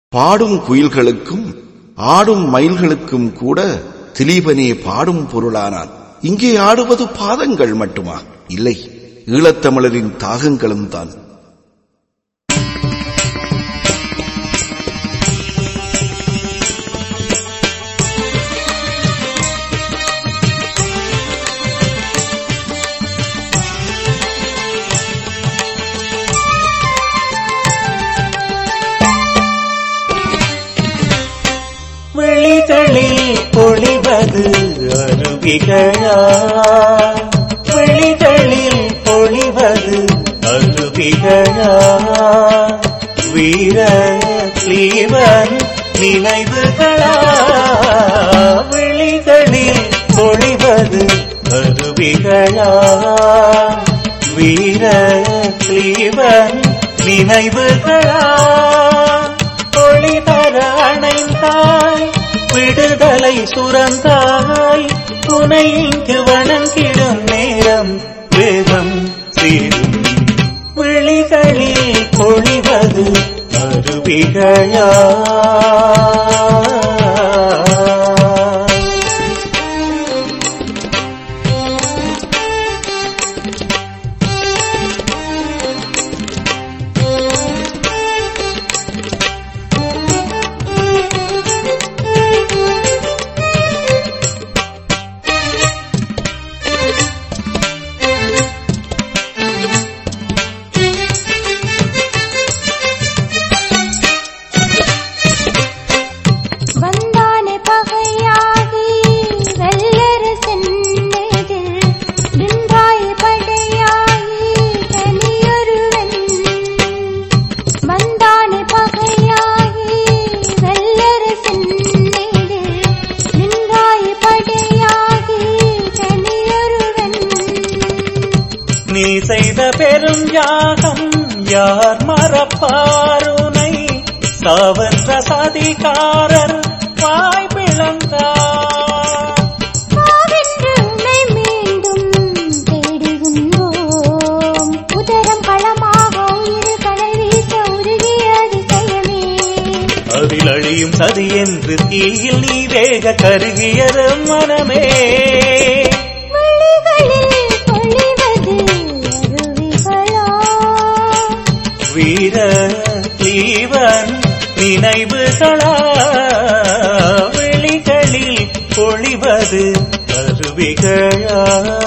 பாடும் குயில்களுக்கும் ஆடும் மயில்களுக்கும் கூட திலீபனே பாடும் பொருளானான் இங்கே ஆடுவது பாதங்கள் மட்டுமா இல்லை ஈழத்தமிழரின் தாகங்களும் தான் விழிகளில் பொழிவது அருவிகளா விழிகளில் பொழிவது அருவிகளா வீர தீவன் நினைவுகளா விழிகளில் பொழிவது அருவிகளா வீர தீவன் நினைவுகளா ஒளிதர அணைந்தாய் விடுதலை சுரந்தாய் துணை இங்கு வணங்கிடும் நேரம் வேகம் சேரும் விழிகளில் பொழிவது அருவிகளா வந்தானே பகையாகி வெள்ளரசன் நெஞ்சில் நின்றாய் படையாகி தனியொருவன் வந்தானே பகையாகி வெள்ளரசன் நெஞ்சில் நின்றாய் படையாகி தனியொருவன் நீ செய்த பெரும் யாகம் யார் மறப்பாருனை சாவன்ற சதிகாரர் வாய் பிளந்தார் காவென்று உன்னை மீண்டும் தேடுகின்றோம் உதரம் களமாக இரு கடல் வீச உருகிய அதிசயமே அதில் அழியும் சதி என்று தீயில் நீ வேக கருகியது மனமே விழிகளில் பொழிவது அருவிகளா வீர தீவன் நினைவுகளா விழிகளில் பொழிவது அருவிகளா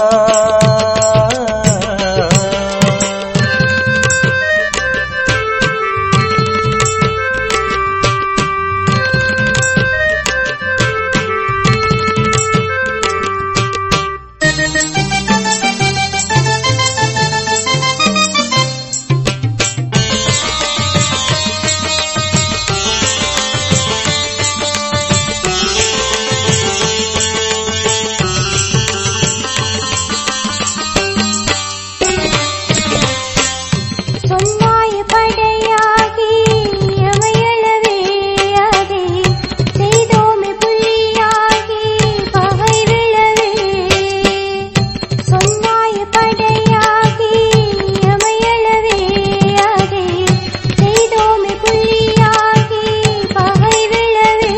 சொன்னாய் படையாகி அமையளவே அதை செய்தோமே புள்ளியாகி பகை விழவே சொன்னாய் படையாகி அமையளவே அதை செய்தோமே புள்ளியாகி பகை விழவே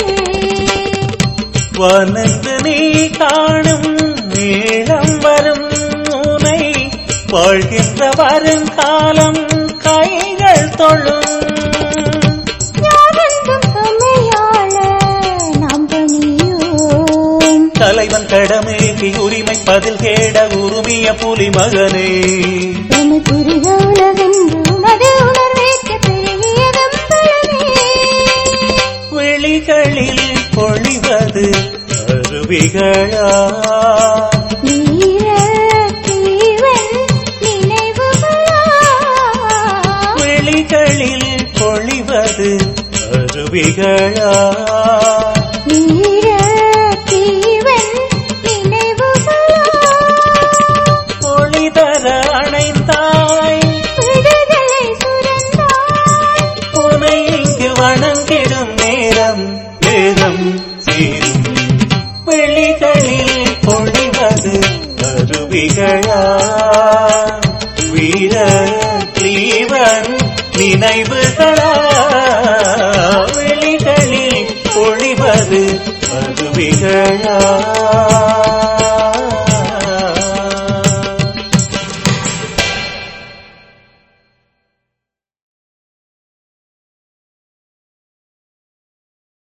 வனந்து நீ காணும் நீளம் வரும் உனை வாழ்கின்ற வருங்காலம் கைகள் தொழும் யாவென்றும் துணையாள நாம் பணியோம் தலைவன் கடமைக்கு உரிமை பதில் கேட உரிமைய புலி மகனே எமை புரிக உலகென்றும் அது உணர்வேற்க பெருகியதும் பலமே விழிகளில் பொழிவது அருவிகளா வீர தீவன் நினைவுகளா விழிகளில் பொழிவது அருவிகளா வீர தீவன் நினைவுகளா ஒளிதர அணைந்தாய் விடுதலை சுரந்தாய் உனை இங்கு வணங்கிடும் நேரம் வேதம் சேரும் விழிகளில் பொழிவது அருவிகளா வீர தீவன் நினைவுகளா விழி கவிகளா